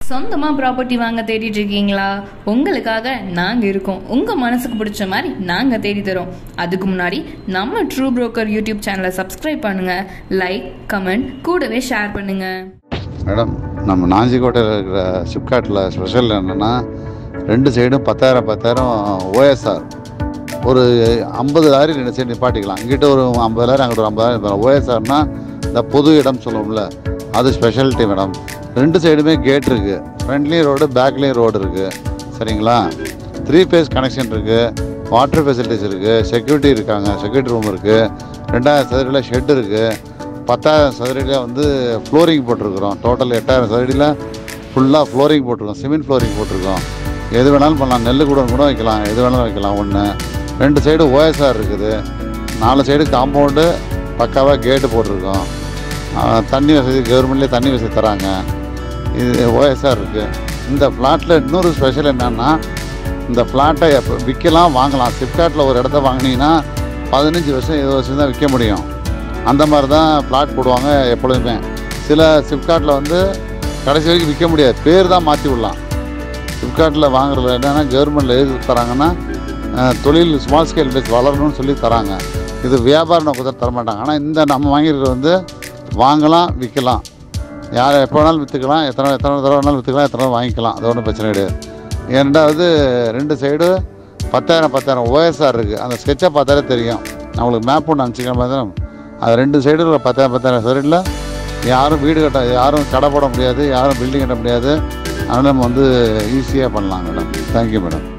சொந்தமாக ப்ராப்பர்ட்டி வாங்க தேடிட்டு இருக்கீங்களா உங்களுக்காக நாங்கள் இருக்கோம் உங்கள் மனசுக்கு பிடிச்ச மாதிரி நாங்கள் தேடி தரோம் அதுக்கு முன்னாடி நம்ம ட்ரூ புரோக்கர் யூடியூப் சேனலை சப்ஸ்கிரைப் பண்ணுங்கள் லைக் கமெண்ட் கூடவே ஷேர் பண்ணுங்கள் மேடம் நம்ம நாஞ்சிக்கோட்டையில் இருக்கிற சிப்காட்டில் ஸ்பெஷல் என்னென்னா ரெண்டு சைடும் பத்தாயிரம் பத்தாயிரம் ஓஎஸ்ஆர் ஒரு ஐம்பது லாரி ரெண்டு சைடு நிப்பாட்டிக்கலாம் இங்கிட்ட ஒரு ஐம்பது லாரி அங்கிட்ட ஒரு ஐம்பதாயிரம் ஓஎஸ்ஆர்னா இந்த பொது இடம் சொல்லுவோம்ல அது ஸ்பெஷாலிட்டி மேடம் ரெண்டு சைடுமே கேட் இருக்குது ஃப்ரண்ட்லேயும் ரோடு பேக்லேயும் ரோடு இருக்குது சரிங்களா த்ரீ ஃபேஸ் கனெக்ஷன் இருக்குது வாட்டர் ஃபெசிலிட்டிஸ் இருக்குது செக்யூரிட்டி இருக்காங்க செக்யூரிட்டி ரூம் இருக்குது ரெண்டாயிரம் சதுரடியில் ஷெட் இருக்குது பத்தாயிரம் சதுரடியில் வந்து ஃப்ளோரிங் போட்டிருக்கிறோம் டோட்டல் எட்டாயிரம் சதுரடியில் ஃபுல்லாக ஃப்ளோரிங் போட்டிருக்கோம் சிமெண்ட் ஃப்ளோரிங் போட்டிருக்கோம் எது வேணாலும் பண்ணலாம் நெல் கூட கூட வைக்கலாம் எது வேணாலும் வைக்கலாம் ஒன்று ரெண்டு சைடு ஓஎஸ்ஆர் இருக்குது நாலு சைடு காம்பவுண்டு பக்காவாக கேட்டு போட்டிருக்கோம் ஆ, தண்ணி வசதி கவர்மெண்ட்லேயே தண்ணி வசதி தராங்க இது ஓஎஸ்ஆர் இருக்குது இந்த ஃப்ளாட்டில் இன்னொரு ஸ்பெஷல் என்னன்னா இந்த ஃப்ளாட்டை எப்போ விற்கலாம் வாங்கலாம் சிப்காட்டில் ஒரு இடத்த வாங்கினீங்கன்னா பதினஞ்சு வருஷம் இருபது வருஷம் தான் விற்க முடியும் அந்த மாதிரி தான் ஃப்ளாட் போடுவாங்க எப்பொழுதுமே சில சிப்காட்டில் வந்து கடைசி வரைக்கும் விற்க முடியாது பேர் தான் மாற்றி விடலாம் ஃப்ளிப்கார்ட்டில் வாங்குறது என்னென்னா கவர்மெண்ட்டில் எது தராங்கன்னா அஹ், தொழில் ஸ்மால் ஸ்கேல் பேஸ் வளரணும்னு சொல்லி தராங்க இது வியாபார நோக்கத்தை தர மாட்டாங்க ஆனால் இந்த நம்ம வாங்கியிருக்கிறது வந்து வாங்கலாம் விற்கலாம் யார் எப்போ வேணாலும் விற்றுக்கலாம் எத்தனை எத்தனை தடவை வேணாலும் விற்றுக்கலாம் எத்தனை தடவை வாங்கிக்கலாம் அது ஒன்றும் பிரச்சனை கிடையாது இரண்டாவது ரெண்டு சைடு பத்தாயிரம் பத்தாயிரம் ஓஎஸ்ஆர் இருக்குது அந்த ஸ்கெட்சை பார்த்தாலே தெரியும் நான் உங்களுக்கு மேப் ஒன்று அனுப்பிச்சிக்கிற மாதிரி தான் அது ரெண்டு சைடு பத்தாயிரம் பத்தாயிரம் சைடில் யாரும் வீடு கட்ட யாரும் கடை போட முடியாது யாரும் பில்டிங் கட்ட முடியாது அதனால் நம்ம வந்து ஈஸியாக பண்ணலாம் மேடம் தேங்க்யூ மேடம்